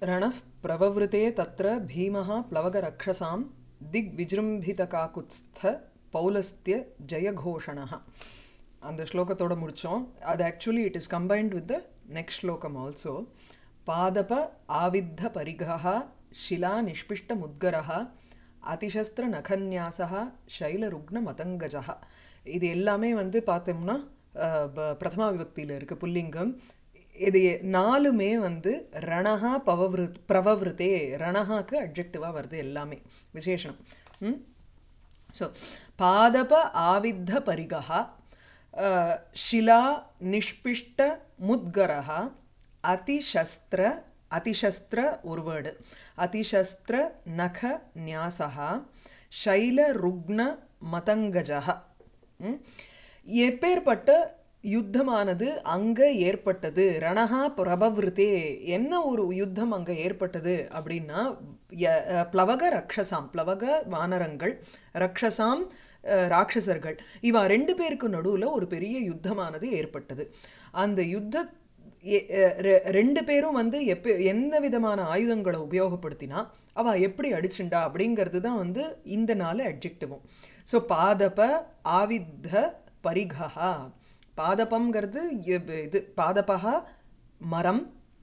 रणः प्रववृते तत्र भीमः प्लवगरक्षसां दिग्विजृम्भितकाकुत्स्थ பௌலஸ்திய ஜெயகோஷணः அந்த ஸ்லோகத்தோட முடித்தோம் அது actually it is combined with the next ஸ்லோகம் ஆல்சோ பாதப ஆவித்த பரிகா ஷிலா நிஷ்பிஷ்ட முத்கரः அதிசஸ்திர நகன்யாசா சைலருக்ன மதங்கஜா இது எல்லாமே வந்து பார்த்தோம்னா அஹ், ப- பிரதமா விபக்தியில் இருக்குது புல்லிங்கம் இது நாலுமே வந்து ரணஹா பவவிரு பிரவவிருத்தே ரணஹாக்கு அட்ஜெக்டிவாக வருது எல்லாமே விசேஷனம் ம் ஸோ பாதப ஆவித்த பரிகா ಶಿಲಾ ನಿಷ್ಪಿಷ್ಟ ಮುದ್ಗರಃ ಅತಿಶಸ್ತ್ರ ಅತಿಶಸ್ತ್ರ ஒரு வேர்டு அதிசஸ்திர நக நியாசः சைல ருக்ன மதங்கஜः ம்? எப்பேற்பட்ட யுத்தமானது அங்கே ஏற்பட்டது ரணஹா பிரபவிருத்தே என்ன ஒரு யுத்தம் அங்கே ஏற்பட்டது அப்படின்னா ய- அஹ், பிளவக ரக்ஷசாம் பிளவக வானரங்கள் ரக்ஷசாம் அஹ், ராட்சசர்கள் இவா ரெண்டு பேருக்கு நடுவில் ஒரு பெரிய யுத்தமானது ஏற்பட்டது அந்த யுத்த எ- அஹ் ரெ- ரெண்டு பேரும் வந்து எப்ப எந்த விதமான ஆயுதங்களை உபயோகப்படுத்தினா அவ எப்படி அடிச்சுண்டா அப்படிங்கிறது தான் வந்து இந்த நாலு அட்ஜெக்டிவும் ஸோ பாதப ஆவித்த பரிகா பாதபம்ங்கிறது எ- இது பாதபகா மரம்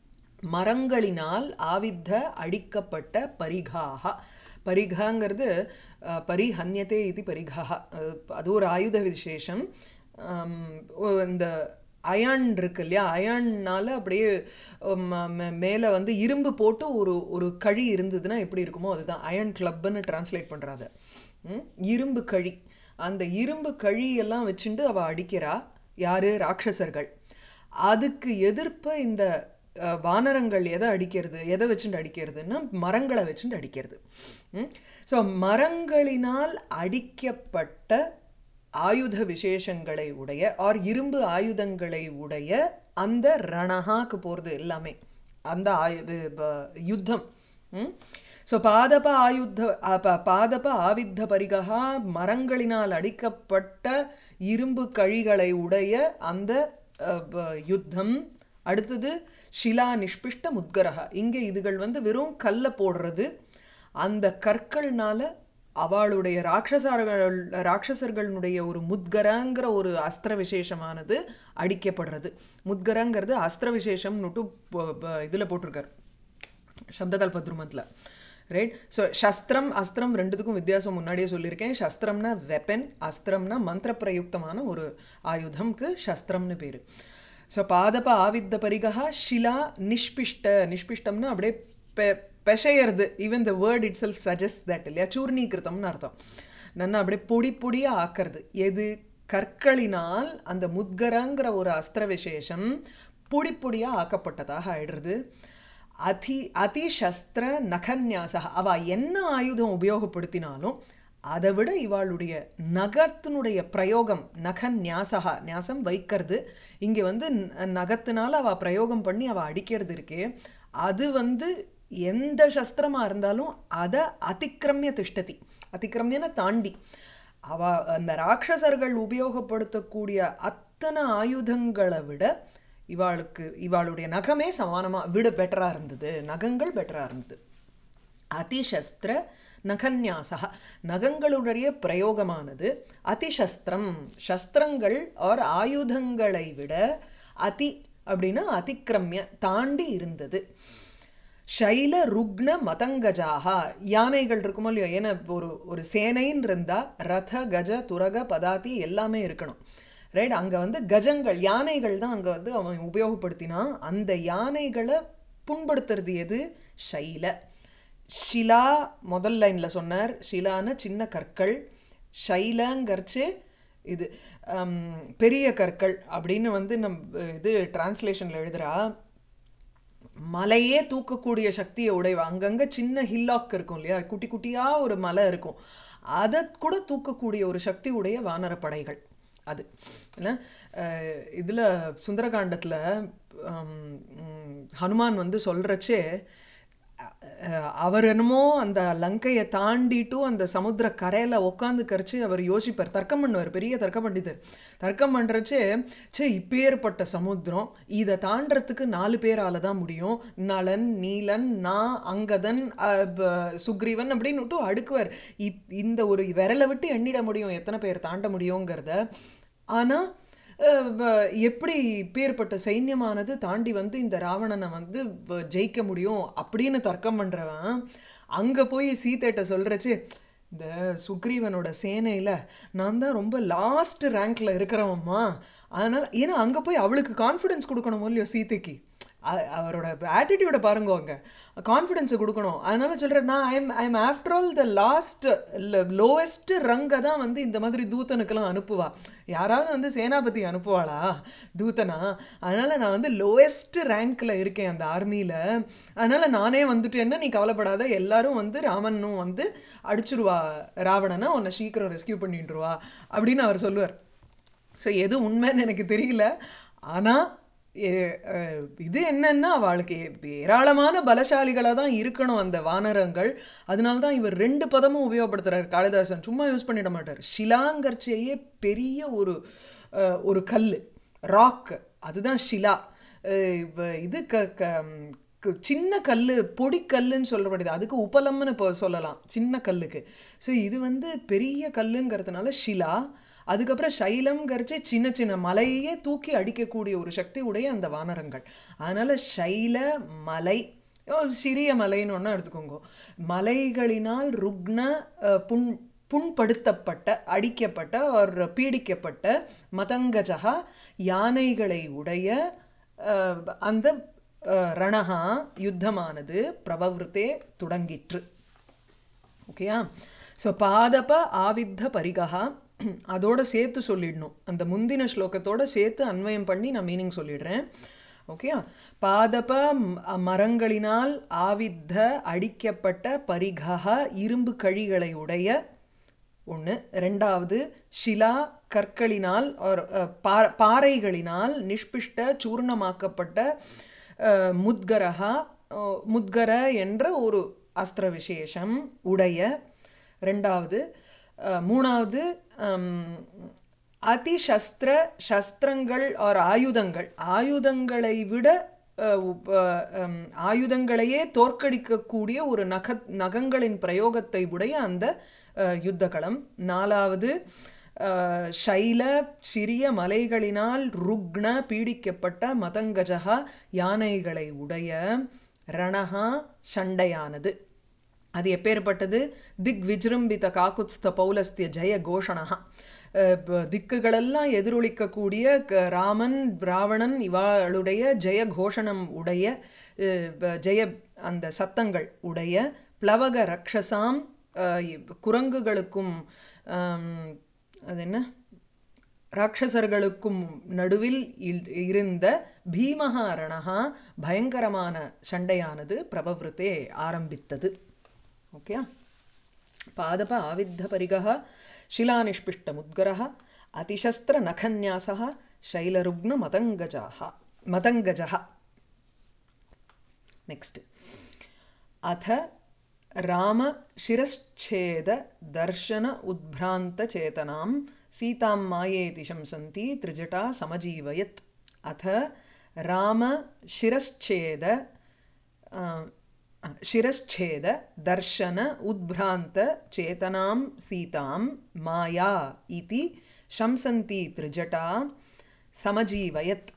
மரங்களினால் ஆவித்த அடிக்கப்பட்ட பரிகாக பரிகாங்கிறது அஹ், பரிஹன்யதே இது பரிகா அஹ், அது ஒரு ஆயுத விசேஷம் ஆம், ஒ- இந்த அயன் இருக்கு இல்லையா அயன்னால அப்படியே மேலே வந்து இரும்பு போட்டு ஒரு ஒரு கழி இருந்ததுன்னா எப்படி இருக்குமோ அதுதான் அயன் கிளப்னு டிரான்ஸ்லேட் பண்ணுறாங்க இரும்பு கழி அந்த இரும்பு கழி எல்லாம் வச்சுட்டு அவ அடிக்கிறா யாரு ராட்சசர்கள் அதுக்கு எதிர்ப்பு இந்த அஹ், வானரங்கள் எதை அடிக்கிறது எதை வச்சுட்டு அடிக்கிறதுன்னா மரங்களை வச்சுட்டு அடிக்கிறது ஸோ மரங்களினால் அடிக்கப்பட்ட ஆயுத விசேஷங்களை உடைய ஆர் இரும்பு ஆயுதங்களை உடைய அந்த ரணஹாக்கு போகிறது எல்லாமே அந்த ஆயு வி- ப- யுத்தம் ஸோ பாதப ஆயுத்த அ- ப- பாதப ஆவித்த பரிகா மரங்களினால் அடிக்கப்பட்ட இரும்பு கழிகளை உடைய அந்த அ, ப- யுத்தம் அடுத்தது ஷிலா நிஷ்பிஷ்ட முத்கரஹா இங்கே இதுகள் வந்து வெறும் கல்லை போடுறது அந்த கற்கள்னால அவளுடைய ராட்சசர்கள் ராட்சசர்களுடைய ஒரு முத்கரங்கிற ஒரு அஸ்திர விசேஷமானது அடிக்கப்படுறது முத்கரங்கிறது அஸ்திர விசேஷம்னுட்டு இதில் போட்டிருக்காரு சப்தகல்ப துருமத்தில் ரைட் ஸோ சஸ்திரம் அஸ்திரம் ரெண்டுத்துக்கும் வித்தியாசம் முன்னாடியே சொல்லியிருக்கேன் சஸ்திரம்னா வெப்பன் அஸ்திரம்னா மந்திர பிரயுக்தமான ஒரு ஆயுதம்க்கு சஸ்திரம்னு பேர் ஸோ பாதப ஆவித்த பரிகா ஷிலா நிஷ்பிஷ்ட நிஷ்பிஷ்டம்னா அப்படியே பெ பெஷையறது even the word itself suggest that இல்லையா சூர்ணீகிருத்தம்னு அர்த்தம் நன்னா அப்படியே பொடி பொடியாக ஆக்கிறது எது கற்களினால் அந்த முத்கரங்கிற ஒரு அஸ்திர விசேஷம் பொடி பொடியாக ஆக்கப்பட்டதாக ஆயிடுறது அதி அதிசஸ்திர நகன்யாசா அவ என்ன ஆயுதம் உபயோகப்படுத்தினாலும் அதை விட இவாளுடைய நகத்தினுடைய பிரயோகம் நகன் நியாசகா நியாசம் வைக்கிறது இங்கே வந்து ந- நகத்தினால அவ பிரயோகம் பண்ணி அவ அடிக்கிறது இருக்கே அது வந்து எந்த சஸ்திரமா இருந்தாலும் அதை அதிக்கிரமிய திஷ்டதி அதிக்கிரமியன தாண்டி அவ அந்த ராட்சசர்கள் உபயோகப்படுத்தக்கூடிய அத்தனை ஆயுதங்களை விட இவாளுக்கு இவாளுடைய நகமே சமானமாக விட பெட்டராக இருந்தது நகங்கள் பெட்டராக இருந்தது அதிசஸ்திர நகன்யாசா நகங்களுடைய பிரயோகமானது அதிசஸ்திரம் சஸ்திரங்கள் ஆர் ஆயுதங்களை விட அதி அப்படின்னா அதிக்கிரமிய தாண்டி இருந்தது சைல ருக்ன மதங்கஜாக யானைகள் இருக்குமோ இல்லையோ ஏன்னா ஒரு ஒரு சேனைன்னு இருந்தால் ரத கஜ துரக பதாதி எல்லாமே இருக்கணும் ரைட் அங்கே வந்து கஜங்கள் யானைகள் தான் அங்கே வந்து அவன் உபயோகப்படுத்தினான் அந்த யானைகளை புண்படுத்துறது எது ஷைல ஷிலா முதல் லைனில் சொன்னார் ஷிலான சின்ன கற்கள் ஷைலங்கரிச்சு இது ஹம், பெரிய கற்கள் அப்படின்னு வந்து நம் இது டிரான்ஸ்லேஷனில் எழுதுறா மலையே தூக்கக்கூடிய சக்தியை உடையவ அங்கங்கே சின்ன ஹில்லாக் இருக்கும் இல்லையா குட்டி குட்டியாக ஒரு மலை இருக்கும் அதை கூட தூக்கக்கூடிய ஒரு சக்தி உடைய வானர படைகள் அது இல்லை இதில் சுந்தரகாண்டத்தில் ஹனுமான் வந்து சொல்கிறச்சே அஹ், அவர் என்னமோ அந்த லங்கையை தாண்டிட்டும் அந்த சமுத்திர கரையில் உட்காந்து கரைச்சி அவர் யோசிப்பார் தர்க்கம் பண்ணுவார் பெரிய தர்க்க பண்டிதர் தர்க்கம் பண்ணுறச்சே சே இப்பேற்பட்ட சமுத்திரம் இதை தாண்டறதுக்கு நாலு பேரால தான் முடியும் நலன் நீலன் நா அங்கதன் அஹ், ப- சுக்ரீவன் அப்படின்னு விட்டு அடுக்குவார் இப் இந்த ஒரு விரலை விட்டு எண்ணிட முடியும் எத்தனை பேர் தாண்ட முடியுங்கிறத ஆனால் அஹ் வ- எப்படி பேர்பட்ட சைன்யமானது தாண்டி வந்து இந்த ராவணனை வந்து வ- ஜெயிக்க முடியும் அப்படின்னு தர்க்கம் பண்ணுறவன் அங்கே போய் சீதைட்ட சொல்கிறச்சு இந்த சுக்ரீவனோட சேனையில் நான் தான் ரொம்ப லாஸ்ட் ரேங்க்ல இருக்கிறவம்மா அதனால் ஏன்னா அங்கே போய் அவளுக்கு கான்ஃபிடென்ஸ் கொடுக்கணும் இல்லையோ சீதைக்கு அ- அவரோட ஆட்டிடியூடை பாருங்க அங்கே கான்ஃபிடென்ஸை கொடுக்கணும் அதனால சொல்கிறேன் நான் I'm I'm after all the last lowest ரங்கை தான் வந்து இந்த மாதிரி தூதனுக்கெல்லாம் அனுப்புவா யாராவது வந்து சேனாபதி அனுப்புவாளா தூதனா அதனால் நான் வந்து லோவஸ்ட் ரேங்க்கில் இருக்கேன் அந்த ஆர்மியில் அதனால் நானே வந்துட்டேன்னா நீ கவலைப்படாத எல்லாரும் வந்து ராமனும் வந்து அடிச்சிருவா ராவணனை உன்னை சீக்கிரம் ரெஸ்கியூ பண்ணிட்டுருவா அப்படின்னு அவர் சொல்லுவார் ஸோ எது உண்மைன்னு எனக்கு தெரியல ஆனால் இது என்னன்னா அவளுக்கு ஏ- ஏராளமான பலசாலிகளாக தான் இருக்கணும் அந்த வானரங்கள் அதனால தான் இவர் ரெண்டு பதமும் உபயோகப்படுத்துறாரு காளிதாசன் சும்மா யூஸ் பண்ணிட மாட்டார் ஷிலாங்கர்ச்சியே பெரிய ஒரு அஹ், ஒரு கல் ராக் அதுதான் ஷிலா அஹ், இவ- இது க க க- சின்ன கல் பொடிக்கல்லுன்னு சொல்லப்படுது அதுக்கு உபலம்னு இப்போ சொல்லலாம் சின்ன கல்லுக்கு ஸோ இது வந்து பெரிய கல்லுங்கிறதுனால ஷிலா அதுக்கப்புறம் சைலம்ங்கிறச்சு சின்ன சின்ன மலையே தூக்கி அடிக்கக்கூடிய ஒரு சக்தி உடைய அந்த வானரங்கள் அதனால் சைல மலை ஓ, சிறிய மலைன்னு ஒன்றா எடுத்துக்கோங்க மலைகளினால் ருக்ன அஹ், புண் புண்படுத்தப்பட்ட அடிக்கப்பட்ட ஒரு பீடிக்கப்பட்ட மதங்கஜகா யானைகளை உடைய அஹ், அந்த அஹ், ரணஹா யுத்தமானது பிரபவிருத்தே தொடங்கிற்று ஓகேயா ஸோ பாதப ஆவித்த பரிகா அதோட சேர்த்து சொல்லிடணும் அந்த முந்தின ஸ்லோகத்தோட சேர்த்து அன்வயம் பண்ணி நான் மீனிங் சொல்லிடுறேன் ஓகேயா பாதப ம- மரங்களினால் ஆவித்த அடிக்கப்பட்ட பரிகா இரும்பு கழிகளை உடைய ஒன்று ரெண்டாவது ஷிலா கற்களினால் or, அஹ், பா- பாறைகளினால் நிஷ்பிஷ்ட சூர்ணமாக்கப்பட்ட அஹ், முத்கரஹா அஹ், முத்கர என்ற ஒரு அஸ்திர விசேஷம் உடைய ரெண்டாவது அஹ், மூணாவது ஹம், அதிசஸ்திர சஸ்திரங்கள் ஆர் ஆயுதங்கள் ஆயுதங்களை விட அஹ், உப்ப- ஹம், ஆயுதங்களையே தோற்கடிக்கக்கூடிய ஒரு நக நகங்களின் பிரயோகத்தை உடைய அந்த அஹ், யுத்தகளம் நாலாவது அஹ், சைல சிறிய மலைகளினால் ருக்ன பீடிக்கப்பட்ட மதங்கஜகா யானைகளை உடைய ரணஹா சண்டையானது அது எப்பேற்பட்டது திக் விஜృంభిత காக்குத்ஸ்த பௌலஸ்திய ஜெய கோஷணா அஹ் ப- திக்குகளெல்லாம் எதிரொலிக்கக்கூடிய க- ராமன் ராவணன் இவாளுடைய ஜெய கோஷணம் உடைய அஹ் ப- ஜெய அந்த சத்தங்கள் உடைய பிளவக ரக்ஷசாம் அஹ் இ- குரங்குகளுக்கும் ஆம், அது என்ன ராட்சசர்களுக்கும் நடுவில் இல்- இருந்த பீமஹா ரணஹா பயங்கரமான சண்டையானது பிரபவிருத்தே ஆரம்பித்தது ஓகே பாதப ஆவித்த பரிகः शिलानिष्पिष्टमुद्गरः अतिशस्त्रनखन्यासः शैलरुग्णमतङ्गजाः मतङ्गजः नेक्स्ट् अथ रामशिरश्छेददर्शन उद्भ्रान्तचेतनां सीतां मायेति शंसन्ति त्रिजटा समजीवयत् अथ रामशिरश्छेद अ, शिरश्छेद दर्शन उद्भ्रान्त चेतनां सीतां माया इति शंसन्ति त्रिजटा समजीवयत्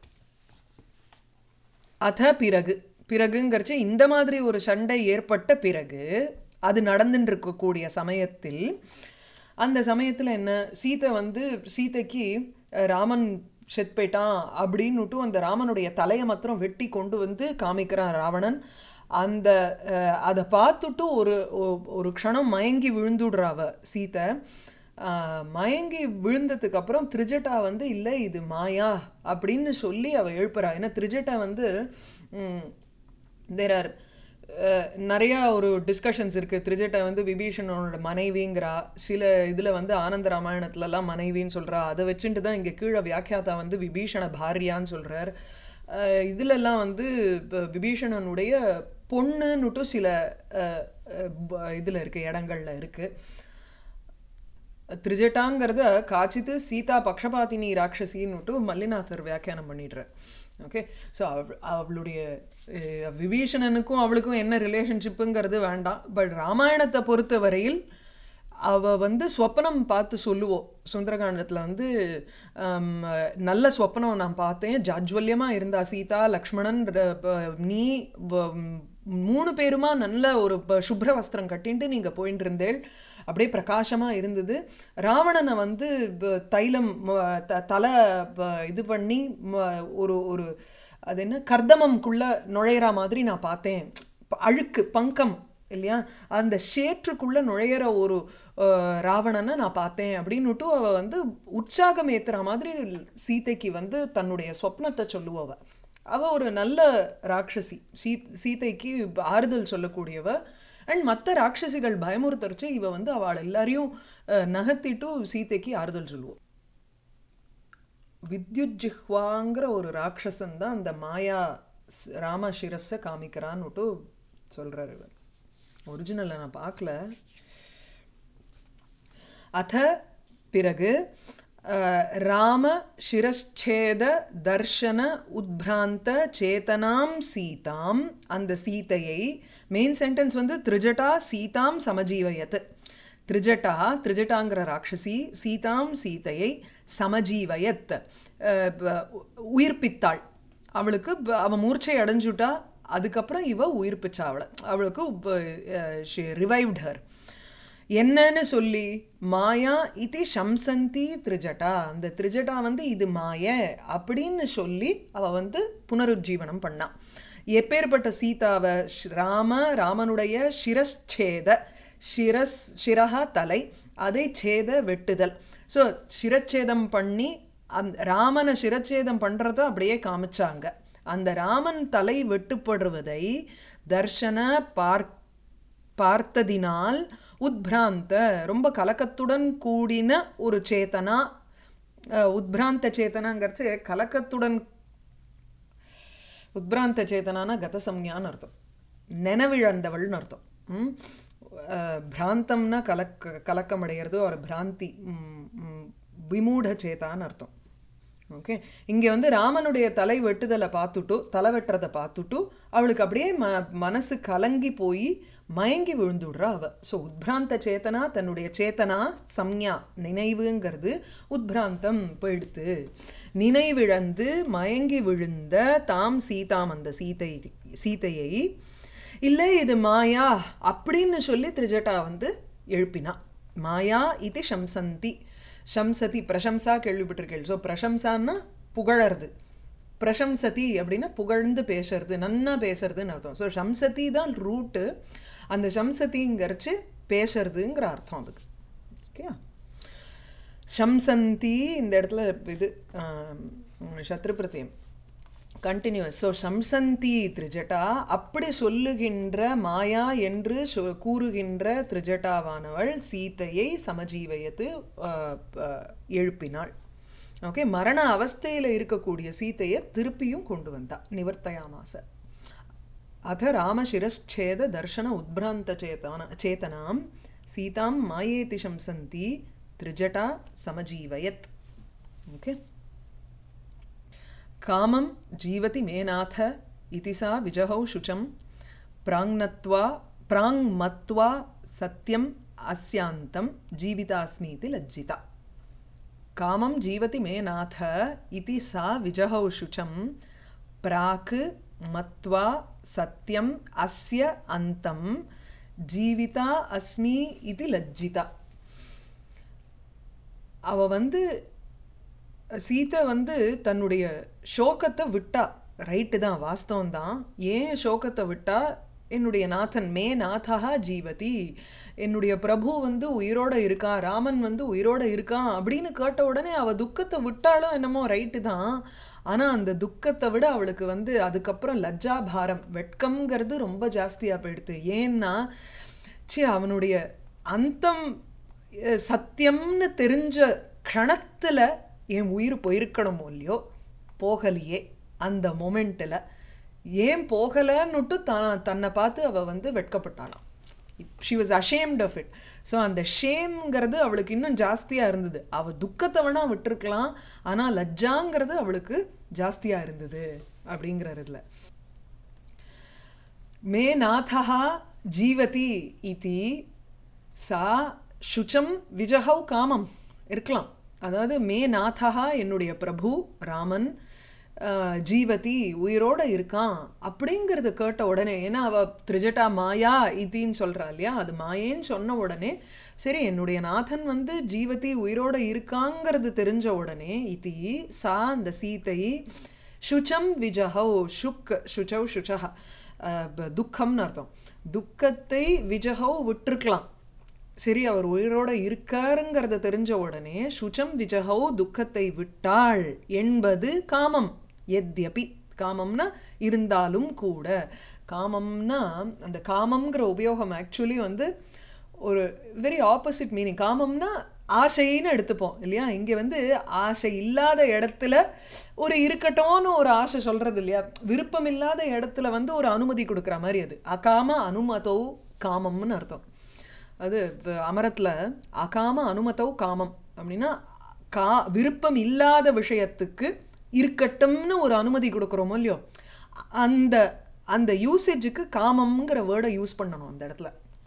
அத பிறகு பிறகுங்கிறச்சு இந்த மாதிரி ஒரு சண்டை ஏற்பட்ட பிறகு அது நடந்துட்டு இருக்கக்கூடிய சமயத்தில் அந்த சமயத்தில் என்ன சீதை வந்து சீதைக்கு அஹ், ராமன் செத் போயிட்டான் அப்படின்னுட்டு அந்த ராமனுடைய தலையை மாத்திரம் வெட்டி கொண்டு வந்து காமிக்கிறான் ராவணன் அந்த அஹ், அதை பார்த்துட்டு ஒரு ஒ- ஒரு க்ஷணம் மயங்கி விழுந்துடுறா அவ சீதை ஆஹ், மயங்கி விழுந்ததுக்கு அப்புறம் திரிஜட்டா வந்து இல்லை இது மாயா அப்படின்னு சொல்லி அவ எழுப்புறா ஏன்னா திரிஜட்டா வந்து தேர் ஆர் நிறையா ஒரு டிஸ்கஷன்ஸ் இருக்குது திரிஜட்டா வந்து விபீஷணனோட மனைவிங்கிறா சில இதில் வந்து ஆனந்த ராமாயணத்துலலாம் மனைவின்னு சொல்கிறா அதை வச்சுட்டு தான் இங்கே கீழே வியாக்கியாத்தா வந்து விபீஷண பாரியான்னு சொல்கிறார் இதிலெல்லாம் வந்து இப்போ விபீஷணனுடைய பொண்ணுன்னுட்டும் சில அஹ், அஹ், ப- இதுல இருக்கு இடங்கள்ல இருக்கு திரிஜட்டாங்கிறத காச்சித்து சீதா பக்ஷபாத்தினி ராட்சசின்னுட்டு மல்லிநாதர் வியாக்கியானம் பண்ணிடுறார் ஓகே ஸோ அவ அவளுடைய அஹ், விபீஷணனுக்கும் அவளுக்கும் என்ன ரிலேஷன்ஷிப்புங்கிறது வேண்டாம் பட் ராமாயணத்தை பொறுத்த வரையில் அவ வந்து ஸ்வப்னம் பார்த்து சொல்லுவோம் சுந்தரகாண்டத்தில் வந்து ஆம், நல்ல ஸ்வப்னம் நான் பார்த்தேன் ஜாஜ்வல்யமாக இருந்தா சீதா லக்ஷ்மணன் ர- ப- நீ வ- மூணு பேருமா நல்ல ஒரு ப- சுப்ர வஸ்திரம் கட்டின்ட்டு நீங்கள் போயிட்டு இருந்தேள் அப்படியே பிரகாசமாக இருந்தது ராவணனை வந்து ப- தைலம் ம, த- தலை ப- இது பண்ணி ம, ஒரு ஒரு அது என்ன கர்தமம்குள்ள நுழையிற மாதிரி நான் பார்த்தேன் ப- அழுக்கு பங்கம் இல்லையா அந்த சேற்றுக்குள்ள நுழையிற ஒரு அஹ், ராவணனை நான் பார்த்தேன் அப்படின்னுட்டு அவ வந்து உற்சாகம் ஏத்துற மாதிரி சீதைக்கு வந்து தன்னுடைய சொப்னத்தை சொல்லுவவ அவ ஒரு நல்ல ராட்சசி சீ சீதைக்கு ஆறுதல் சொல்லக்கூடியவ அண்ட் மற்ற ராட்சசிகள் பயமுறுத்தரிச்சு இவ வந்து அவள் எல்லாரையும் அஹ், நகர்த்திட்டு சீதைக்கு ஆறுதல் சொல்லுவோம் வித்யுஜிஹ்வாங்கிற ஒரு ராட்சசன் தான் அந்த மாயா ஸ்- ராம சிரஸை காமிக்கிறான்னுட்டு சொல்றாரு இவர் ஒரிஜினலை நான் பார்க்கல அத பிறகு அஹ், ராம சிரச்சேத தர்ஷன உத்பிராந்த சேதனாம் சீதாம் அந்த சீதையை மெயின் சென்டென்ஸ் வந்து திரிஜட்டா சீதாம் சமஜீவயத் திரிஜட்டா திரிஜட்டாங்கிற ராட்சசி சீதாம் சீதையை சமஜீவயத் அஹ், ப- உயிர்ப்பித்தாள் அவளுக்கு ப- அவ மூர்ச்சை அடைஞ்சுட்டா அதுக்கப்புறம் இவ உயிர்ப்பிச்சா அவளை அவளுக்கு ரிவைவ்ட் ஹர் என்னன்னு சொல்லி மாயா இது சம்சந்தி திரிஜட்டா அந்த திரிஜட்டா வந்து இது மாய அப்படின்னு சொல்லி அவ வந்து புனருஜ்ஜீவனம் பண்ணா எப்பேற்பட்ட சீதாவை ஷ்- ராம ராமனுடைய சிரஸ்சேத சிரஸ் சிரஹா தலை அதை சேத வெட்டுதல் ஸோ சிரச்சேதம் பண்ணி அந் ராமனை சிரச்சேதம் பண்ணுறத அப்படியே காமிச்சாங்க அந்த ராமன் தலை வெட்டுப்படுவதை தர்ஷன பார்க் பார்த்ததினால் உத்பிராந்த ரொம்ப கலக்கத்துடன் கூடின ஒரு சேத்தனா அஹ், உத்பிராந்த சேத்தனாங்கிறச்சு கலக்கத்துடன் உத்பிராந்த சேத்தனானா கதசம்யான்னு அர்த்தம் நினைவிழந்தவள்னு அர்த்தம் ம்? அஹ், பிராந்தம்னா கலக்க கலக்கம் அடைகிறது ஒரு பிராந்தி ம், ம், விமூட சேதான்னு அர்த்தம் ஓகே இங்கே வந்து ராமனுடைய தலை வெட்டுதலை பார்த்துட்டு தலை வெட்டுறதை பார்த்துட்டு அவளுக்கு அப்படியே ம மனசு கலங்கி போய் மயங்கி விழுந்துடுறா அவ ஸோ உத்பிராந்த சேத்தனா தன்னுடைய சேத்தனா சம்ஞா நினைவுங்கிறது உத்பிராந்தம் போயிடுத்து நினைவிழந்து மயங்கி விழுந்த தாம் சீதாம் அந்த சீதை சீதையை இல்லை இது மாயா அப்படின்னு சொல்லி திரிஜட்டா வந்து எழுப்பினா மாயா இது சம்சந்தி சம்சதி பிரசம்சா கேள்விப்பட்டிருக்கேள் ஸோ பிரசம்சான்னா புகழறது பிரசம்சதி அப்படின்னா புகழ்ந்து பேசுறது நன்னா பேசுறதுன்னு அர்த்தம் ஸோ சம்சதி தான் ரூட்டு அந்த சம்சதிங்கிறச்சு பேசுறதுங்கிற அர்த்தம் அதுக்கு ஓகே சம்சந்தி இந்த இடத்துல இது ஆம், சத்ரு பிரத்யம் கண்டினியூஸ் ஸோ சம்சந்தி திரிஜட்டா அப்படி சொல்லுகின்ற மாயா என்று சொ- கூறுகின்ற திரிஜட்டாவானவள் சீதையை சமஜீவயத்து அஹ், அஹ், எழுப்பினாள் ஓகே மரண அவஸ்தையில் இருக்கக்கூடிய சீதையை திருப்பியும் கொண்டு வந்தா நிவர்த்தயாமாச அத ராமசிரச்சேத தர்ஷன உத்பிராந்த சேதன சேதனாம் சீதாம் மாயேதி சம்சந்தி திரிஜட்டா சமஜீவயத் ஓகே कामं जीवति मे नाथ इति सा विजहौ शुचं प्राङ्नत्वा प्राङ्मत्वा सत्यम् अस्यान्तं जीवितास्मीति लज्जिता कामं जीवति मे नाथ इति सा विजहौ शुचं प्राक् मत्वा सत्यम् अस्य अन्तं जीविता अस्मि इति लज्जिता அவ வந்து சீதை வந்து தன்னுடைய சோகத்தை விட்டா ரைட்டு தான் வாஸ்தவம் தான் ஏன் சோகத்தை விட்டா என்னுடைய நாதன் மே நாதா ஜீவதி என்னுடைய பிரபு வந்து உயிரோட இருக்கான் ராமன் வந்து உயிரோட இருக்கான் அப்படின்னு கேட்ட உடனே அவ துக்கத்தை விட்டாலும் என்னமோ ரைட்டு தான் ஆனால் அந்த துக்கத்தை விட அவளுக்கு வந்து அதுக்கப்புறம் லஜ்ஜா பாரம் வெட்கம்ங்கிறது ரொம்ப ஜாஸ்தியாக போயிடுது ஏன்னா ச்சீ அவனுடைய அந்தம் அஹ், சத்தியம்னு தெரிஞ்ச க்ஷணத்தில் என் உயிர் போயிருக்கணுமோ இல்லையோ போகலையே அந்த மொமெண்ட்டில் ஏன் போகலைன்னுட்டு தான் தன்னை பார்த்து அவள் வந்து வெட்கப்பட்டாளாம் she was ashamed of it so அந்த ஷேம்ங்கிறது அவளுக்கு இன்னும் ஜாஸ்தியாக இருந்தது அவள் துக்கத்தை வேணா விட்டுருக்கலாம் ஆனால் லஜ்ஜாங்கிறது அவளுக்கு ஜாஸ்தியாக இருந்தது அப்படிங்கிறதுல மே நாதா ஜீவதி இதி சா சுச்சம் விஜஹௌ காமம் இருக்கலாம் அதாவது மே நாதா என்னுடைய பிரபு ராமன் அஹ், ஜீவதி உயிரோட இருக்கான் அப்படிங்கிறது கேட்ட உடனே ஏன்னா அவ திரிஜட்டா மாயா இத்தின்னு சொல்றா இல்லையா அது மாயேன்னு சொன்ன உடனே சரி என்னுடைய நாதன் வந்து ஜீவதி உயிரோட இருக்காங்கிறது தெரிஞ்ச உடனே இதி சா அந்த சீதை சுச்சம் விஜஹௌ சுக் சுச்சௌ சுச்சஹ அஹ், ப- துக்கம்னு அர்த்தம் துக்கத்தை விஜஹௌ விட்டுருக்கலாம் சரி அவர் உயிரோட இருக்காருங்கிறத தெரிஞ்ச உடனே சுச்சம் விஜஹௌ துக்கத்தை விட்டாள் என்பது காமம் எத்யபி காமம்னா இருந்தாலும் கூட காமம்னா அந்த காமம்ங்கிற உபயோகம் ஆக்சுவலி வந்து ஒரு வெரி ஆப்போசிட் மீனிங் காமம்னா ஆசைன்னு எடுத்துப்போம் இல்லையா இங்கே வந்து ஆசை இல்லாத இடத்துல ஒரு இருக்கட்டும்னு ஒரு ஆசை சொல்கிறது இல்லையா விருப்பம் இல்லாத இடத்துல வந்து ஒரு அனுமதி கொடுக்குற மாதிரி அது அகாம அனுமதோ காமம்னு அர்த்தம் அது இப்போ அமரத்தில் அகாம அனுமதோ காமம் அப்படின்னா கா விருப்பம் இல்லாத விஷயத்துக்கு இருக்கட்டும்னு ஒரு அனுமதி கொடுக்குறோமோ இல்லையோ அந்த அந்த யூசேஜுக்கு காமம்ங்கிற வேர்டை யூஸ் பண்ணணும் அந்த இடத்துல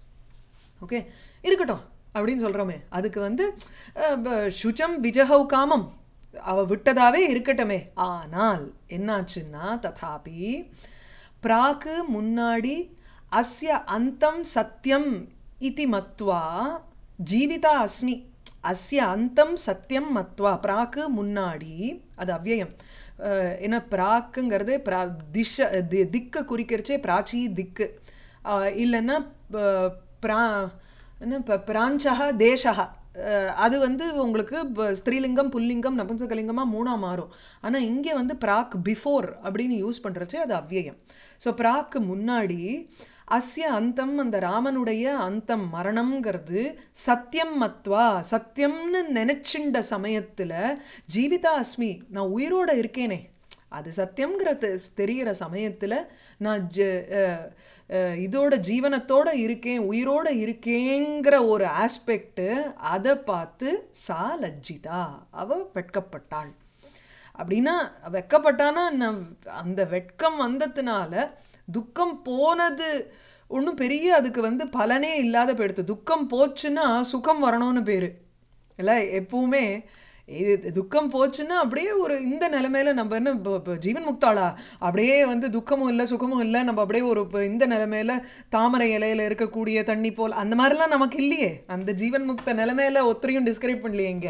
ஓகே இருக்கட்டும் அப்படின்னு சொல்கிறோமே அதுக்கு வந்து அஹ், ப- சுச்சம் விஜஹவ் காமம் அவ விட்டதாவே இருக்கட்டுமே ஆனால் என்னாச்சுன்னா ததாபி பிராக்கு முன்னாடி அஸ்ய அந்தம் சத்தியம் இதி மத்வா ஜீவிதா அஸ்மி அஸ்ய அந்தம் சத்தியம் மத்வா பிராக்கு முன்னாடி அது அவ்யயம் அஹ், ஏன்னா பிராக்குங்கிறதே பிரா திஷ தி- திக்கு குறிக்கிறச்சே பிராச்சி திக்கு அஹ், இல்லைன்னா ப- பிரா என்ன இப்போ பிராஞ்சகா தேசகா அஹ், அது வந்து உங்களுக்கு ப- ஸ்திரீலிங்கம் புல்லிங்கம் நபும்சகலிங்கமாக மூணாக மாறும் ஆனால் இங்கே வந்து பிராக் பிஃபோர் அப்படின்னு யூஸ் பண்ணுறச்சு அது அவ்யயம் ஸோ பிராக்கு முன்னாடி அஸ்ய அந்தம் அந்த ராமனுடைய அந்தம் மரணம்ங்கிறது சத்தியம் மத்வா சத்தியம்னு நினைச்சுண்ட சமயத்தில் ஜீவிதா அஸ்மி நான் உயிரோட இருக்கேனே அது சத்தியம்ங்கிற தெ- தெரியிற சமயத்தில் நான் ஜ அஹ், அஹ், இதோட ஜீவனத்தோட இருக்கேன் உயிரோட இருக்கேங்கிற ஒரு ஆஸ்பெக்ட் அதை பார்த்து சா லஜ்ஜிதா அவ வெட்கப்பட்டாள் அப்படின்னா வெட்கப்பட்டானா நான் அந்த வெட்கம் வந்ததுனால துக்கம் போனது ஒன்றும் பெரிய அதுக்கு வந்து பலனே இல்லாத போயிடுது துக்கம் போச்சுன்னா சுகம் வரணும்னு பேர் இல்லை எப்பவுமே இது துக்கம் போச்சுன்னா அப்படியே ஒரு இந்த நிலைமையில நம்ம என்ன இப்போ இப்போ ஜீவன் முக்தாளா அப்படியே வந்து துக்கமும் இல்லை சுகமும் இல்லை நம்ம அப்படியே ஒரு இப்போ இந்த நிலைமையில தாமரை இலையில இருக்கக்கூடிய தண்ணி போல் அந்த மாதிரிலாம் நமக்கு இல்லையே அந்த ஜீவன் முக்த நிலைமையில ஒத்தரையும் டிஸ்கிரைப் பண்ணலையே இங்கே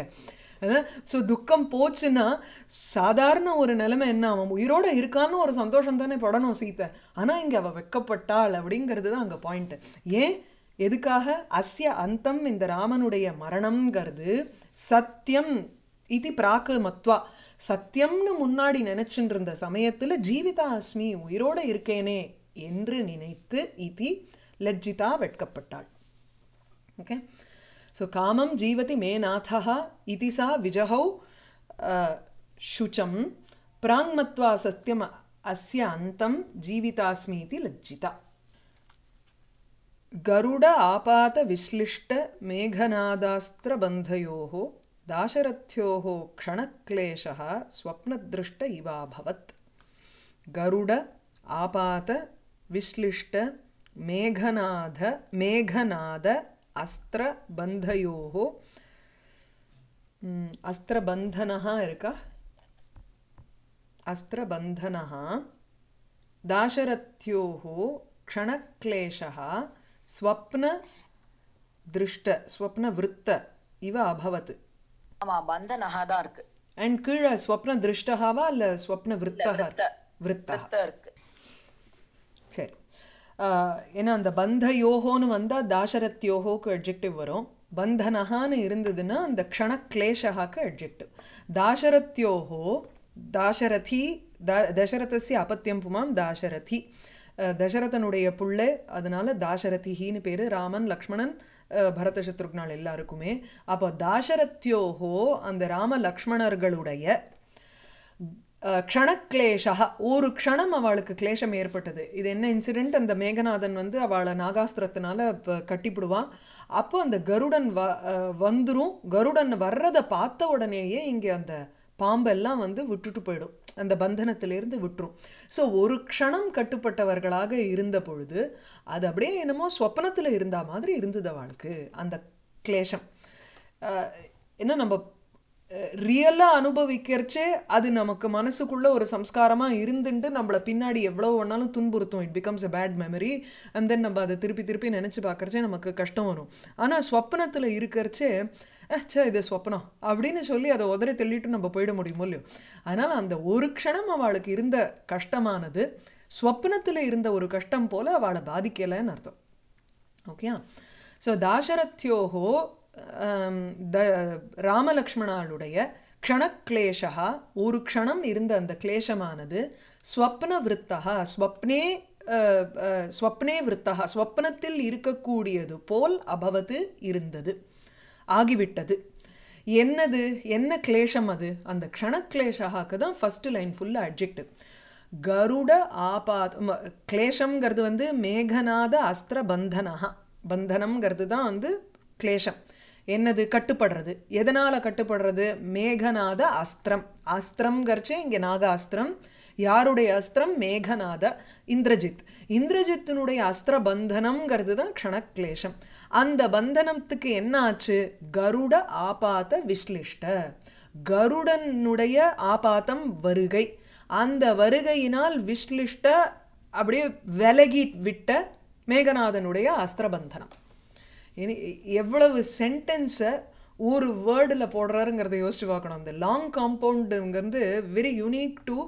ஸோ துக்கம் போச்சுன்னா சாதாரண ஒரு நிலைமை என்ன அவன் உயிரோட இருக்கான்னு ஒரு சந்தோஷம் தானே படணும் சீத்தை ஆனால் இங்கே அவள் வெட்கப்பட்டாள் அப்படிங்கிறது தான் அங்கே பாயிண்ட்டு ஏன் எதுக்காக அஸ்ய அந்தம் இந்த ராமனுடைய மரணம்ங்கிறது சத்தியம் இது பிராக்கு மத்வா சத்தியம்னு முன்னாடி நினைச்சுட்டு இருந்த சமயத்தில் ஜீவிதா அஸ்மி உயிரோட இருக்கேனே என்று நினைத்து இதி லஜ்ஜிதா வெட்கப்பட்டாள் ஓகே ஸோ காமம் ஜீவதி மே நாதः இதி சா விஜஹௌ அஹ், शुचं प्राङ्मत्वा सत्यम् अस्य अन्तं जीवितास्मि इति लज्जिता गरुड आपातविश्लिष्टमेघनादास्त्रबन्धयोः दाशरथ्योः क्षणक्लेशः स्वप्नदृष्ट इवाभवत् गरुड आपात विश्लिष्ट मेघनाद मेघनाद अस्त्रबन्धयोः ம், अस्त्रबन्धनः இருக்கா अस्त्रबन्धनः दाशरथ्योः क्षणक्लेशः स्वप्नदृष्ट स्वप्नवृत्त इव अभवत् ஆமா பந்தனஹா தான் இருக்கு அண்ட் கீழே ஸ்வப்ன திருஷ்டகாவா இல்லை ஸ்வப்ன விருத்தகா விருத்த. விருத்தா விருத்தம் இருக்கு சரி ஆஹ் ஏன்னா அந்த பந்த யோகோன்னு வந்தால் தாசரத்யோகோக்கு அட்ஜெக்டிவ் வரும் பந்தனஹான்னு இருந்ததுன்னா அந்த க்ஷணக்லேஷகாக்கு அட்ஜெக்டிவ் தாசரத்யோகோ தாசரதி த தசரதஸ்ய அப்பத்தியம் புமாம் தாசரதி அஹ் தசரதனுடைய புள்ளை அதனால தாசரதிஹின்னு பேர் ராமன் லக்ஷ்மணன் அஹ் பரத சத்ருக்னாள் எல்லாருக்குமே அப்போ தாசரத்யோகோ அந்த ராம லக்ஷ்மணர்களுடைய அஹ், க்ஷணக்லேஷா ஒரு க்ஷணம் அவளுக்கு கிளேஷம் ஏற்பட்டது இது என்ன இன்சிடெண்ட் அந்த மேகநாதன் வந்து அவளை நாகாஸ்திரத்தினால ப- கட்டிப்பிடுவான் அப்போ அந்த கருடன் வ அஹ், வந்துரும் கருடன் வர்றதை பார்த்த உடனேயே இங்கே அந்த பாம்பெல்லாம் வந்து விட்டுட்டு போயிடும் அந்த பந்தனத்திலிருந்து விட்டுரும் ஸோ ஒரு க்ஷணம் கட்டுப்பட்டவர்களாக இருந்த பொழுது அது அப்படியே என்னமோ சொப்பனத்தில் இருந்த மாதிரி இருந்தது அவளுக்கு அந்த கிளேஷம் அஹ், என்ன நம்ம ரியலாக அனுபவிக்கிறச்சே அது நமக்கு மனசுக்குள்ள ஒரு சம்ஸ்காரமாக இருந்துட்டு நம்மளை பின்னாடி எவ்வளோ வேணாலும் துன்புறுத்தும் it becomes a bad memory and then நம்ம அதை திருப்பி திருப்பி நினச்சி பார்க்கறச்சே நமக்கு கஷ்டம் வரும் ஆனால் ஸ்வப்னத்தில் இருக்கிறச்சே "அஹ், ச்சே இது ஸ்வப்னம் அப்படின்னு சொல்லி அதை உதறி தள்ளிட்டு நம்ம போயிட முடியுமோ இல்லையோ அதனால் அந்த ஒரு க்ஷணம் அவளுக்கு இருந்த கஷ்டமானது ஸ்வப்னத்தில் இருந்த ஒரு கஷ்டம் போல அவளை பாதிக்கலைன்னு அர்த்தம் ஓகே ஸோ தாசரத்யோகோ ஆம், த ராமலக்ஷ்மணாளுடைய க்ஷணக்லேஷா ஒரு க்ஷணம் இருந்த அந்த கிளேஷமானது ஸ்வப்ன விருத்தா ஸ்வப்னே அஹ், அஹ், ஸ்வப்னே விருத்தா ஸ்வப்னத்தில் இருக்கக்கூடியது போல் அபவத்து இருந்தது ஆகிவிட்டது என்னது என்ன கிளேஷம் அது அந்த க்ஷணக்லேஷாக்கு தான் ஃபர்ஸ்ட் லைன் ஃபுல்லாக அட்ஜெக்டிவ் கருட ஆபாத் ம- கிளேஷம்ங்கிறது வந்து மேகநாத அஸ்திர பந்தனஹா பந்தனம்ங்கிறது தான் வந்து கிளேஷம் என்னது கட்டுப்படுறது எதனால் கட்டுப்படுறது மேகநாத அஸ்திரம் அஸ்திரம்ங்கிறச்சே இங்கே நாக அஸ்திரம் யாருடைய அஸ்திரம் மேகநாத இந்திரஜித் இந்திரஜித்தினுடைய அஸ்திர பந்தனம்ங்கிறது தான் க்ஷணக்லேஷம் அந்த பந்தனத்துக்கு என்ன ஆச்சு கருட ஆபாத விஸ்லிஷ்ட கருடனுடைய ஆபாத்தம் வருகை அந்த வருகையினால் விஸ்லிஷ்ட அப்படியே விலகி விட்ட மேகநாதனுடைய அஸ்திரபந்தனம் இனி எவ்வளவு சென்டென்ஸை ஒரு வேர்டில் போடுறாருங்கிறத யோசிச்சு பார்க்கணும் அந்த லாங் காம்பவுண்டுங்கிறது வெரி யூனிக் டு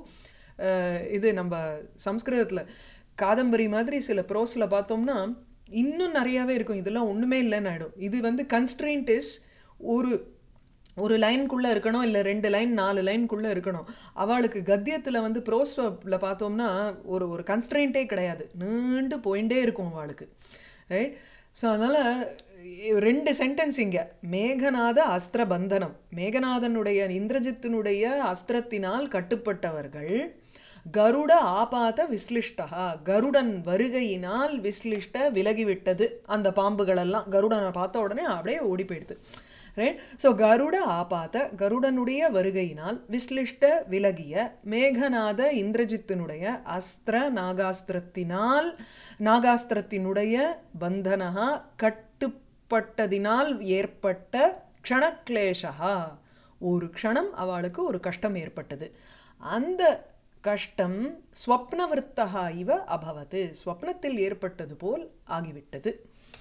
இது நம்ம சம்ஸ்கிருதத்தில் காதம்பரி மாதிரி சில ப்ரோஸில் பார்த்தோம்னா இன்னும் நிறையாவே இருக்கும் இதெல்லாம் ஒன்றுமே இல்லைன்னு ஆகிடும் இது வந்து கன்ஸ்ட்ரெயின்ட் இஸ் ஒரு ஒரு லைனுக்குள்ளே இருக்கணும் இல்லை ரெண்டு லைன் நாலு லைனுக்குள்ளே இருக்கணும் அவளுக்கு கத்தியத்தில் வந்து ப்ரோஸ்வில் பார்த்தோம்னா ஒரு ஒரு கன்ஸ்ட்ரெயின்ட்டே கிடையாது நீண்டு போயிட்டே இருக்கும் அவளுக்கு ரைட் ஸோ அதனால் ரெண்டு சென்டென்ஸ் இங்கே மேகநாத அஸ்திர பந்தனம் மேகநாதனுடைய இந்திரஜித்தினுடைய அஸ்திரத்தினால் கட்டுப்பட்டவர்கள் கருட ஆபாத விஸ்லிஷ்டா கருடன் வருகையினால் விஸ்லிஷ்ட விலகிவிட்டது அந்த பாம்புகளெல்லாம் கருடனை பார்த்த உடனே அப்படியே ஓடி போயிடுது ரைட் ஸோ கருட ஆபாத்த கருடனுடைய வருகையினால் விஸ்லிஷ்ட விலகிய மேகநாத இந்திரஜித்தினுடைய அஸ்திர நாகாஸ்திரத்தினால் நாகாஸ்திரத்தினுடைய பந்தனகா கட்டுப்பட்டதினால் ஏற்பட்ட க்ஷணக்லேஷா ஒரு க்ஷணம் அவளுக்கு ஒரு கஷ்டம் ஏற்பட்டது அந்த கஷ்டம் ஸ்வப்னவிருத்தகா இவ அபவத்து ஸ்வப்னத்தில் ஏற்பட்டது போல் ஆகிவிட்டது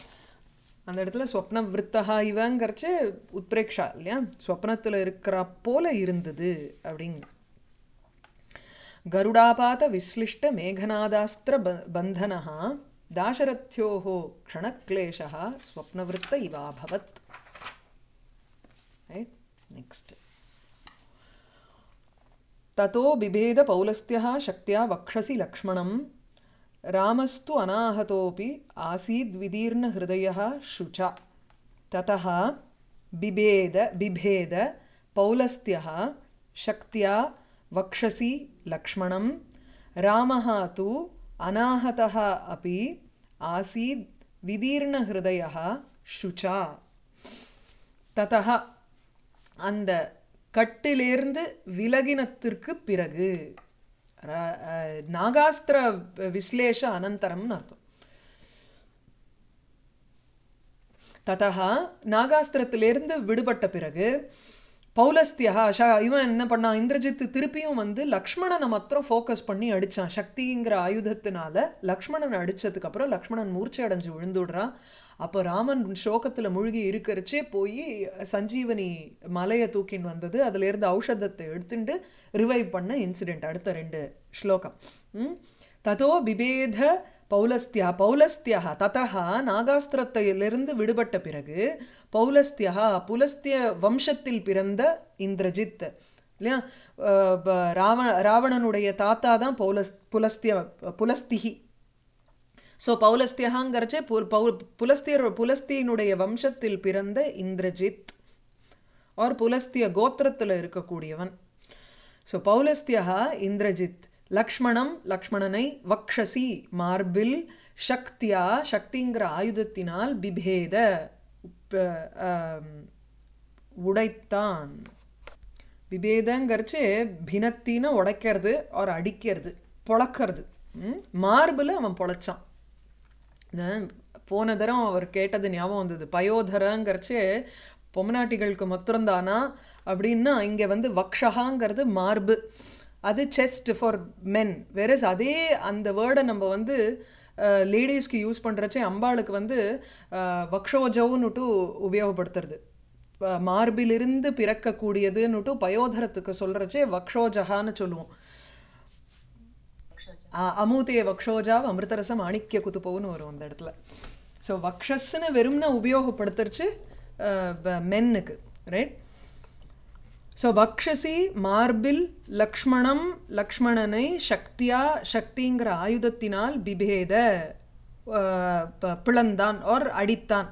அந்த இடத்துல ஸ்வப்ன விருத்தகா இவங்கிறச்சு உத்பிரேக்ஷா இல்லையா ஸ்வப்னத்தில் இருக்கிற போல இருந்தது அப்படிங்க கருடாபாத விஸ்லிஷ்ட மேகநாதாஸ்திர ப பந்தனः தாசரத்யோः க்ஷணக்லேஷः ஸ்வப்னவிருத்த இவாபவத் நெக்ஸ்ட் ततो बिभेद पौलस्त्यः शक्त्या वक्षसि लक्ष्मणं रामस्तु अनाहतोऽपि आसीद्विदीर्णहृदयः शुचा ततः बिभेद बिभेद पौलस्त्यः शक्त्या वक्षसि लक्ष्मणं रामः तु अनाहतः अपि आसीद् विदीर्णहृदयः शुचा ததா அந்த கட்டிலேருந்து விலகினத்திற்கு பிறகு ர- அஹ், நாகாஸ்திர விஸ்லேஷ அனந்தரம்னு அர்த்தம் ததா நாகாஸ்திரத்திலேருந்து விடுபட்ட பிறகு பௌலஸ்தியா ஷ இவன் என்ன பண்ணான் இந்திரஜித்து திருப்பியும் வந்து லக்ஷ்மணனை மாத்திரம் ஃபோக்கஸ் பண்ணி அடிச்சான் சக்திங்கிற ஆயுதத்தினால லக்ஷ்மணனை அடிச்சதுக்கு அப்புறம் லக்ஷ்மணன் மூர்ச்சை அடைஞ்சு விழுந்துடுறான் அப்போ ராமன் சோகத்தில் மூழ்கி இருக்கிறச்சே போய் சஞ்சீவனி மலையை தூக்கின்னு வந்தது அதுலேருந்து ஔஷதத்தை எடுத்துட்டு ரிவைவ் பண்ண இன்சிடெண்ட் அடுத்த ரெண்டு ஸ்லோகம் ம்? ததோ பிபேத பௌலஸ்தியா பௌலஸ்தியா ததா நாகாஸ்திரத்திலிருந்து விடுபட்ட பிறகு பௌலஸ்தியா புலஸ்திய வம்சத்தில் பிறந்த இந்திரஜித் இல்லையா அஹ் ப- ராவ ராவணனுடைய தாத்தா தான் பௌலஸ் புலஸ்திய புலஸ்திகி ஸோ பௌலஸ்தியகாங்கிறச்சே பு பௌ புலஸ்தியர் புலஸ்தியினுடைய வம்சத்தில் பிறந்த இந்திரஜித் ஆர் புலஸ்திய கோத்திரத்தில் இருக்கக்கூடியவன் ஸோ பௌலஸ்தியா இந்திரஜித் லக்ஷ்மணம் லக்ஷ்மணனை வக்ஷசி மார்பில் சக்தியா சக்திங்கிற ஆயுதத்தினால் பிபேத உப்ப- ஆம், உடைத்தான் விபேதங்கிறச்சு பினத்தின்னு உடைக்கிறது ஒரு அடிக்கிறது பொளக்கிறது மார்பில் அவன் பொழைச்சான் இந்த போன தரம் அவர் கேட்டது ஞாபகம் வந்தது பயோதரங்கிறச்சு பொம்மநாட்டிகளுக்கு மாத்திரம்தானா அப்படின்னா இங்கே வந்து வக்ஷகாங்கிறது மார்பு அது செஸ்ட் ஃபார் மென் வேறஸ் அதே அந்த வேர்டை நம்ம வந்து லேடிஸ்க்கு யூஸ் பண்ணுறச்சே அம்பாளுக்கு வந்து வக்ஷோஜவுன்னுட்டு உபயோகப்படுத்துறது ப- மார்பிலிருந்து பிறக்கக்கூடியதுன்னுட்டு பயோதரத்துக்கு சொல்கிறச்சே வக்ஷோஜகான்னு சொல்லுவோம் ஆ, அமூதே வக்ஷோஜாவ் அமிர்தரசம் மாணிக்ய குத்துப்போன்னு வரும் அந்த இடத்துல ஸோ வக்ஷஸ்ன்னு வெறும்னா உபயோகப்படுத்துறச்சு மென்னுக்கு ரைட் ஸோ வக்ஷசி மார்பில் லக்ஷ்மணம் லக்ஷ்மணனை சக்தியா சக்திங்கிற ஆயுதத்தினால் பிபேத அஹ், ப- பிளந்தான் ஆர் அடித்தான்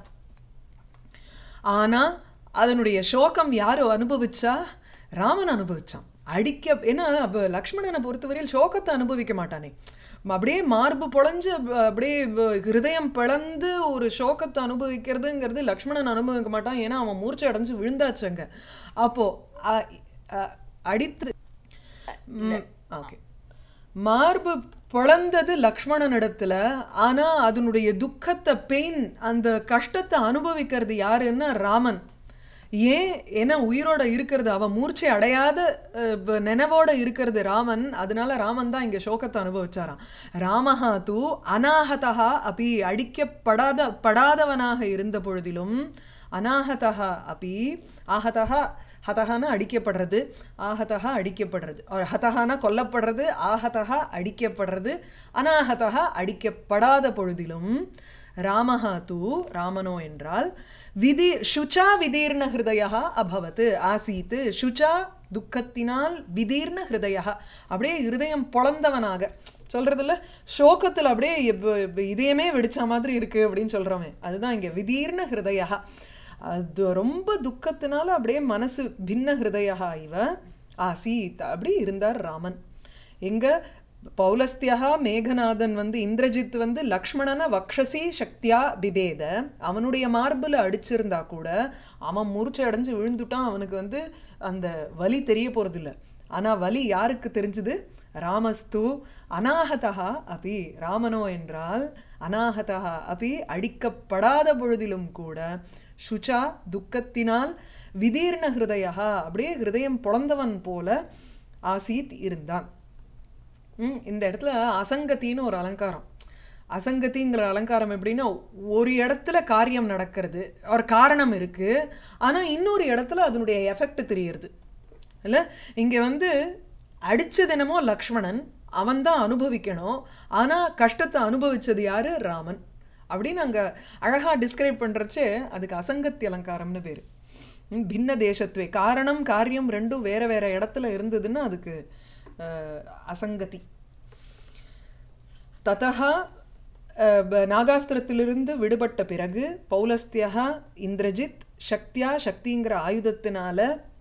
ஆனா அதனுடைய சோகம் யார் அனுபவிச்சா ராமன் அனுபவிச்சான் அடிக்க ஏன்னா அப்ப லக்ஷ்மணனை பொறுத்தவரையில் சோகத்தை அனுபவிக்க மாட்டானே ம- அப்படியே மார்பு பொழஞ்சு அப்~ அப்படியே வ- ஹிருதயம் பிளந்து ஒரு சோகத்தை அனுபவிக்கிறதுங்கிறது லக்ஷ்மணன் அனுபவிக்க மாட்டான் ஏன்னா அவன் மூர்ச்சை அடைஞ்சு விழுந்தாச்சுங்க அப்போ அ- அ- அடித்து ஓகே மார்பு பிளந்தது லக்ஷ்மணனிடத்துல ஆனா அதனுடைய துக்கத்தை பெயின் அந்த கஷ்டத்தை அனுபவிக்கிறது யாருன்னா ராமன் ஏன் ஏன்னா உயிரோட இருக்கிறது அவன் மூர்ச்சை அடையாத அஹ், ப- நினைவோட இருக்கிறது ராமன் அதனால ராமன் தான் இங்க சோகத்தை அனுபவிச்சாராம் ராமஹா தூ அநாகதா அப்படி அடிக்கப்படாத படாதவனாக இருந்த பொழுதிலும் அநாகதா அப்படி ஆகதா ஹதஹானா அடிக்கப்படுறது ஆஹதஹா அடிக்கப்படுறது ஒரு ஹதஹானா கொல்லப்படுறது ஆஹதஹா அடிக்கப்படுறது அனாஹதஹா அடிக்கப்படாத பொழுதிலும் ராமஹா தூ ராமனோ என்றால் விதி சுச்சா விதீர்ண ஹிருதயா அபவத் ஆசீத் சுச்சா துக்கத்தினால் விதீர்ண ஹிருதயா அப்படியே இருதயம் பொளந்தவனாக சொல்றதுல சோகத்தில் அப்படியே இப்ப- இப்ப இதயமே வெடிச்ச மாதிரி இருக்கு அப்படின்னு சொல்றவன் அதுதான் இங்க விதீர்ண ஹிருதயா அது ரொம்ப துக்கத்தினால அப்படியே மனசு பின்ன ஹிருதயா இவ ஆசீத் அப்படி இருந்தார் ராமன் எங்க பௌலஸ்தியா மேகநாதன் வந்து இந்திரஜித் வந்து லக்ஷ்மணனை வக்ஷசி சக்தியா பிபேத அவனுடைய மார்புல அடிச்சிருந்தா கூட அவன் மூர்ச்சை அடைஞ்சு விழுந்துட்டான் அவனுக்கு வந்து அந்த வலி தெரிய போறதில்ல ஆனா வலி யாருக்கு தெரிஞ்சது ராமஸ்து அநாகதா அபி ராமனோ என்றால் அநாகதா அபி அடிக்கப்படாத பொழுதிலும் கூட சுச்சா துக்கத்தினால் விதீர்ண ஹிருதயா அப்படியே ஹிருதயம் பொளந்தவன் போல ஆசீத் இருந்தான் ம், இந்த இடத்துல அசங்கத்தின்னு ஒரு அலங்காரம் அசங்கத்திங்கிற அலங்காரம் எப்படின்னா ஒரு இடத்துல காரியம் நடக்கிறது ஒரு காரணம் இருக்கு ஆனா இன்னொரு இடத்துல அதனுடைய எஃபெக்ட் தெரியறது இல்ல இங்க வந்து அடிச்சது என்னமோ லக்ஷ்மணன் அவன் தான் அனுபவிக்கணும் ஆனா கஷ்டத்தை அனுபவிச்சது யாரு ராமன் அப்படின்னு அங்க அழகா டிஸ்கிரைப் பண்றச்சே அதுக்கு அசங்கத்தி அலங்காரம்னு பேரு ம், பின்ன தேசத்துவே காரணம் காரியம் ரெண்டும் வேற வேற இடத்துல இருந்ததுன்னா அதுக்கு அஹ், அசங்கதி ததா நாகாஸ்திரத்திலிருந்து விடுபட்ட பிறகு பௌலஸ்தியா இந்திரஜித் சக்தியா சக்திங்கிற ஆயுதத்தினால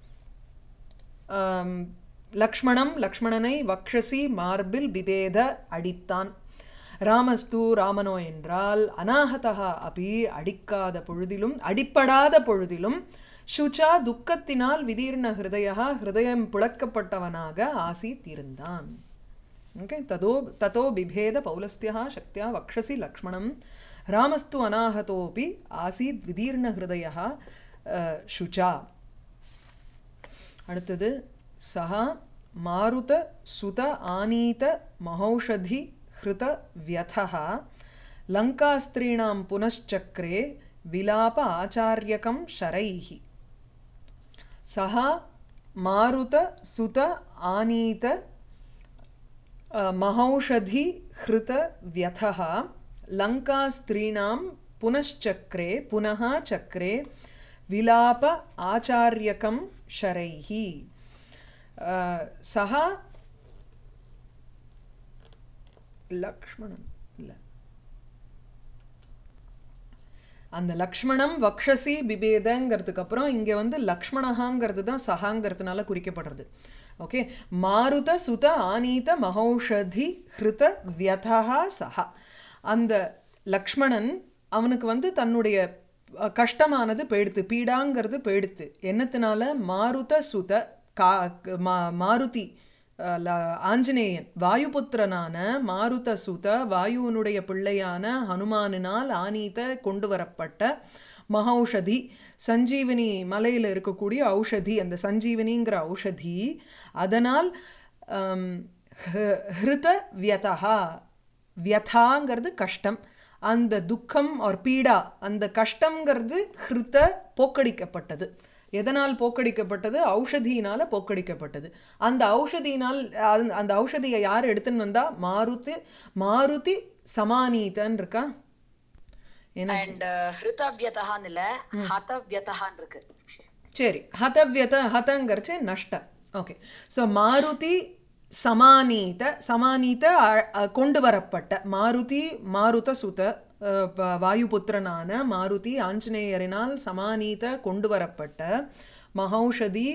ஆம், லக்ஷ்மணம் லக்ஷ்மணனை வக்ஷசி மார்பில் பிபேத அடித்தான் ராமஸ்து ராமனோ என்றால் அநாகதா அபி அடிக்காத பொழுதிலும் அடிப்படாத பொழுதிலும் சுச்சா துக்கத்தினால் விதீர்ண ஹிருதயா ஹிருதயம் புழக்கப்பட்டவனாக ஆசீத் இருந்தான் ஓகே ததோ ததோ பிபேத பௌலஸ்தியா சக்தியா வக்ஷசி லக்ஷ்மணம் ராமஸ்து அநாகதோபி ஆசீத் விதீர்ண ஹிருதயா சுச்சா அடுத்தது சஹா மாருத சுத ஆனீத மகௌஷதி ஹிருத வியதः லங்காஸ்திரீணாம் புனశ్చక్రే விலாப ஆச்சாரியகம் ஷரைः சஹா மாருத சுத ஆனீத महौषधि हृत व्यथः लङ्कास्त्रीणां पुनश्चक्रे पुनः चक्रे विलाप आचार्यकं शरैः सः लक्ष्मणन् இல்ல அந்த லக்ஷ்மணம் வக்ஷசி பிபேதங்கிறதுக்கு அப்புறம் இங்கே வந்து லக்ஷ்மணஹாங்கிறது தான் சஹாங்கிறதுனால குறிக்கப்படுறது ஓகே மாருத சுத ஆனீத மகௌஷதி ஹிருத வியதா சஹா அந்த லக்ஷ்மணன் அவனுக்கு வந்து தன்னுடைய அஹ், கஷ்டமானது போயிடுத்து பீடாங்கிறது போயிடுத்து என்னத்தினால மாருத சுத கா மா மாருதி அஹ், ல- ஆஞ்சநேயன் வாயுபுத்திரனான மாருத சுத வாயுவனுடைய பிள்ளையான ஹனுமானினால் ஆனீத கொண்டு வரப்பட்ட மகௌஷதி சஞ்சீவனி மலையில் இருக்கக்கூடிய ஔஷதி அந்த சஞ்சீவனிங்கிற ஔஷதி அதனால் ஆம், ஹ- ஹிருத வியதா வியதாங்கிறது கஷ்டம் அந்த துக்கம் ஒரு பீடா அந்த கஷ்டங்கிறது ஹிருத போக்கடிக்கப்பட்டது எதனால் போக்கடிக்கப்பட்டது ஔஷதியினால போக்கடிக்கப்பட்டது அந்த ஔஷதியினால் அந்த- அந்த ஔஷதியை யார் எடுத்துன்னு வந்தா மாருதி மாருதி சமானீதன் இருக்கா என்ன அண்ட் ஹிருதவியதகான்னு இல்ல ஹதவியதகான்னு இருக்கு சரி ஹதவியத ஹதங்கிறச்சு நஷ்ட ஓகே ஸோ மாருதி சமானீத சமானீத அ- அ- கொண்டு வரப்பட்ட மாருதி மாருத சுத அஹ், ப- வாயுபுத்திரனான மாருதி ஆஞ்சநேயரினால் சமானீத கொண்டு வரப்பட்ட மகௌஷதி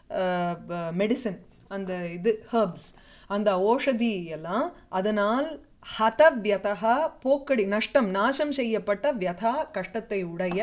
மெடிசன் அந்த இது ஹர்ப்ஸ் அந்த ஓஷதி எல்லாம் அதனால் ஹத வியதா போக்கடி நஷ்டம் நாசம் செய்யப்பட்ட வியதா கஷ்டத்தை உடைய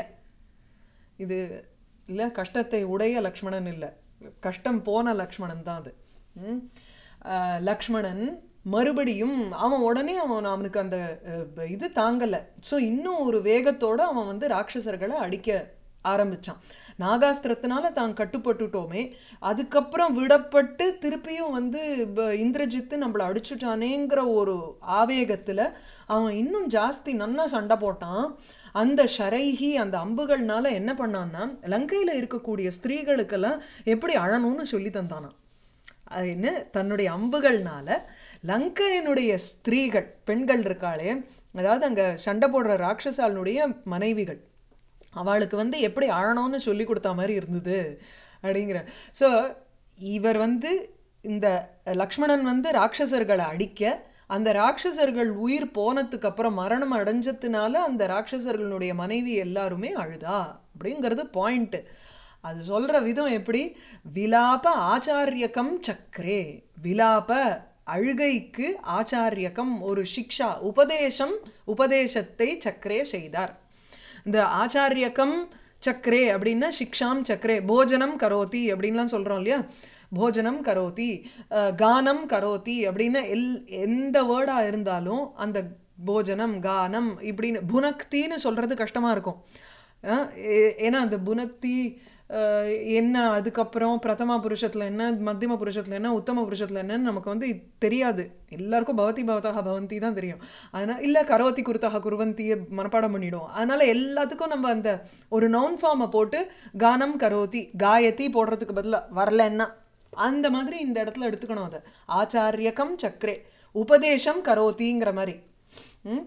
இது இல்லை கஷ்டத்தை உடைய லக்ஷ்மணன் இல்லை கஷ்டம் போன லக்ஷ்மணன் தான் அது ம்? ஆஹ் லக்ஷ்மணன் மறுபடியும் அவன் உடனே அவன் அவனுக்கு அந்த அஹ், இது தாங்கலை ஸோ இன்னும் ஒரு வேகத்தோட அவன் வந்து ராட்சசர்களை அடிக்க ஆரம்பிச்சான் நாகாஸ்திரத்தினால தான் கட்டுப்பட்டுட்டோமே அதுக்கப்புறம் விடப்பட்டு திருப்பியும் வந்து ப- இந்திரஜித்து நம்மளை அடிச்சுட்டானேங்கிற ஒரு ஆவேகத்தில் அவன் இன்னும் ஜாஸ்தி நன்னா சண்டை போட்டான் அந்த ஷரைஹி அந்த அம்புகள்னால என்ன பண்ணான்னா லங்கையில் இருக்கக்கூடிய ஸ்திரீகளுக்கெல்லாம் எப்படி அழணும்னு சொல்லி தந்தானாம் அது என்ன தன்னுடைய அம்புகள்னால லங்கையினுடைய ஸ்திரீகள் பெண்கள் இருக்காளே அதாவது அங்கே சண்டை போடுற ராட்சசாலனுடைய மனைவிகள் அவளுக்கு வந்து எப்படி ஆழணும்னு சொல்லி கொடுத்த மாதிரி இருந்தது அப்படிங்கிற ஸோ இவர் வந்து இந்த லக்ஷ்மணன் வந்து ராட்சசர்களை அடிக்க அந்த ராட்சசர்கள் உயிர் போனதுக்கு அப்புறம் மரணம் அடைஞ்சதுனால அந்த ராட்சசர்களுடைய மனைவி எல்லாருமே அழுதா அப்படிங்கிறது பாயிண்ட்டு அது சொல்ற விதம் எப்படி விலாப ஆச்சாரியகம் சக்கரே விலாப அழுகைக்கு ஆச்சாரியகம் ஒரு சிக்ஷா உபதேசம் உபதேசத்தை சக்கரே செய்தார் இந்த ஆச்சாரியக்கம் சக்கரே அப்படின்னா சிக்ஷாம் சக்கரே போஜனம் கரோதி அப்படின்லாம் சொல்கிறோம் இல்லையா போஜனம் கரோதி அஹ், கானம் கரோதி அப்படின்னு எல் எந்த வேர்டாக இருந்தாலும் அந்த போஜனம் கானம் இப்படின்னு புனக்தின்னு சொல்கிறது கஷ்டமாக இருக்கும் அஹ், ஏ- ஏன்னா அந்த புனக்தி அஹ், என்ன அதுக்கப்புறம் பிரதமா புருஷத்தில் என்ன மத்தியம புருஷத்தில் என்ன உத்தம புருஷத்தில் என்னன்னு நமக்கு வந்து இது தெரியாது எல்லாருக்கும் பவதி பவதாக பவந்தி தான் தெரியும் அதனால் இல்லை கரோதி குருத்தாக குருவந்தியை மனப்பாடம் பண்ணிடுவோம் அதனால் எல்லாத்துக்கும் நம்ம அந்த ஒரு நவுன் ஃபார்மை போட்டு கானம் கரோதி காயத்தி போடுறதுக்கு பதிலாக வரலன்னா அந்த மாதிரி இந்த இடத்துல எடுத்துக்கணும் அதை ஆச்சாரியகம் சக்கரே உபதேசம் கரோதிங்கிற மாதிரி ம்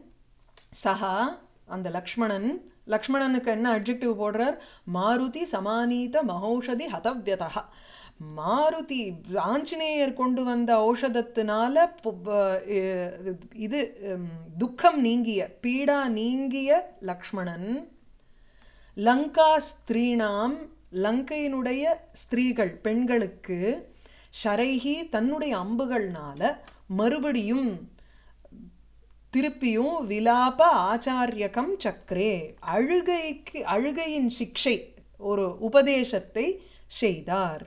சஹா அந்த லக்ஷ்மணன் லக்ஷ்மணனுக்கு என்ன அட்ஜெக்டிவ் போடுறார் மாருதி சமானீத மகௌஷதி ஹதவ்யதா மாருதி ஆஞ்சநேயர் கொண்டு வந்த ஔஷதத்தினால பு- ப- எ- இது ம், துக்கம் நீங்கிய பீடா நீங்கிய லக்ஷ்மணன் லங்கா ஸ்திரீனாம் லங்கையினுடைய ஸ்திரீகள் பெண்களுக்கு ஷரைஹி தன்னுடைய அம்புகள்னால மறுபடியும் திருப்பியும் விலாப ஆச்சாரியகம் சக்கரே அழுகைக்கு அழுகையின் சிக்ஷை ஒரு உபதேசத்தை செய்தார்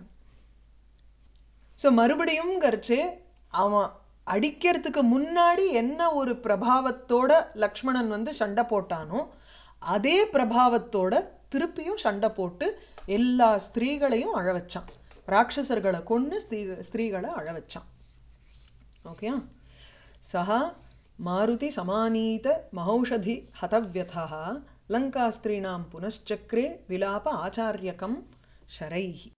ஸோ மறுபடியும் கரிச்சு அவன் அடிக்கிறதுக்கு முன்னாடி என்ன ஒரு பிரபாவத்தோட லக்ஷ்மணன் வந்து சண்டை போட்டானோ அதே பிரபாவத்தோட திருப்பியும் சண்டை போட்டு எல்லா ஸ்திரீகளையும் அழ வச்சான் ராட்சசர்களை கொன்று ஸ்திரீ ஸ்திரீகளை அழ வச்சான் ஓகே सः मारुति समानीत महौषधि हतव्यथः लङ्कास्त्रीणां पुनश्चक्रे विलाप आचार्यकं शरैः